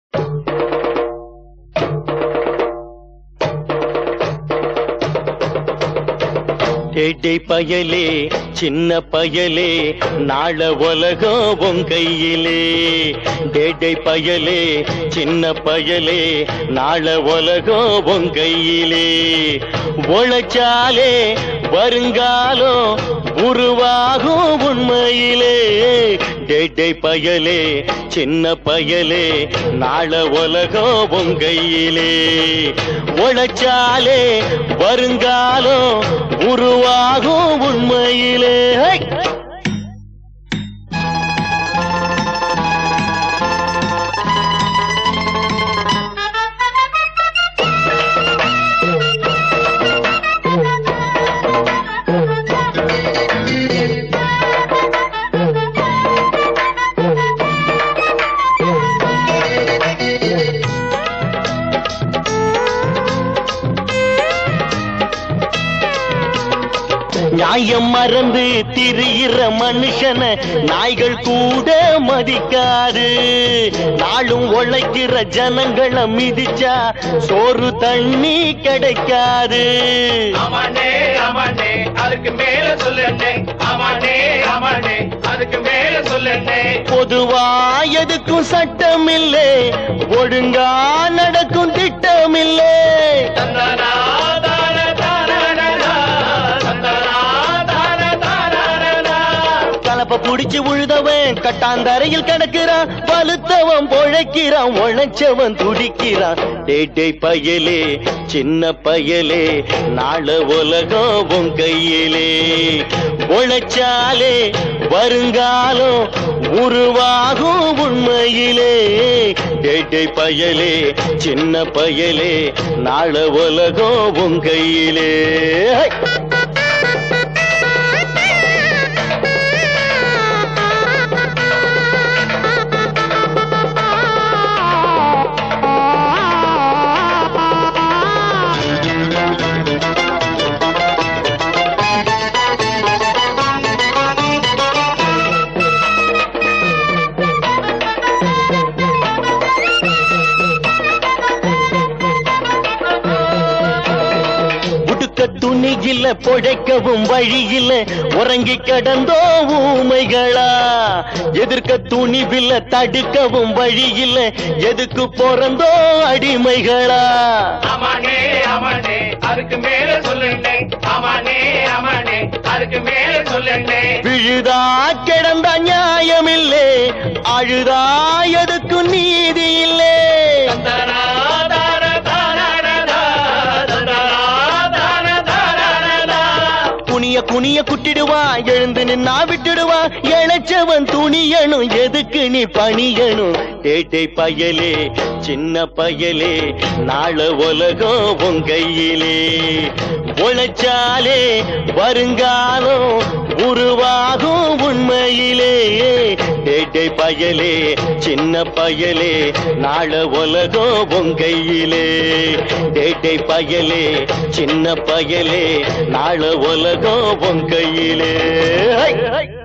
கேட்டை பயலே சின்ன பயலே நாள உலகம் உன் கையிலே டேட்டை பயலே சின்ன பயலே நாள உலகம் உன் கையிலே உழைச்சாலே வருங்காலம் உருவாகும் உண்மையிலே டேட்டை பயலே சின்ன பயலே நாள உலகம் உன் கையிலே உழைச்சாலே வருங்காலம் உருவாகும் உண்மையிலே ஹை! நியாயம் மறந்து திரியிற மனுஷன நாய்கள் கூட மதிக்காது நாளும் உழைக்கிற ஜனங்களை மிதிச்சா சோறு தண்ணி கிடைக்காது ஆமாண்டே ஆமாண்டே அதுக்கு மேல சொல்லண்டே ஆமாண்டே ஆமாண்டே அதுக்கு மேல சொல்லண்டே பொதுவா எதுக்கும் சட்டம் இல்லை ஒழுங்கா நடக்கும் திட்டம் இல்லை தந்தனா தான தானனா தந்தனா தான தானனா கலப்ப புடிச்சு உழுதவன் கட்டாந்தரையில் கிடக்கிறான் பழுத்தவன் பொழைக்கிறான் உழைச்சவன் துடிக்கிறான் டேட்டை பயலே சின்ன பயலே நாள உலகம் உன் கையிலே உழைச்சாலே வருங்காலம் உருவாகும் உண்மையிலே டேட்டை பயலே சின்ன பயலே நாள உலகம் உன் கையிலே ஹை! உடுக்க துணி இல்ல பொழைக்கவும் வழி இல்ல உறங்கி கிடந்தோ ஊமைகளா எதிர்க்க துணிவில்ல தடுக்கவும் வழி இல்ல எதுக்கு பிறந்தோ அடிமைகளா ஆமாண்டே ஆமாண்டே அதுக்கு மேல சொல்லண்டே ஆமாண்டே ஆமாண்டே அதுக்கு மேல சொல்லண்டே விழுதா கிடந்த நியாயமில்லே அழுதா எதுக்கு நீதி இல்லே தந்தனா தான தானனா தந்தனா தான தானனா குனிய குனிய குட்டிடுவான் எழுந்து நின்னா விட்டுடுவான் இழைச்சவன் துணியணும் எதுக்கு நீ பணியணும் ஏட்டை பயலே சின்ன பயலே நாள உலகம் உன் கையிலே உழைச்சாலே வருங்காலம் உருவாகும் உண்மையிலே ஏட்டை பயலே சின்ன பயலே நாள உலகம் உன் கையிலே ஏட்டை பயலே சின்ன பயலே நாள உலகம் உன் கையிலே ஹை!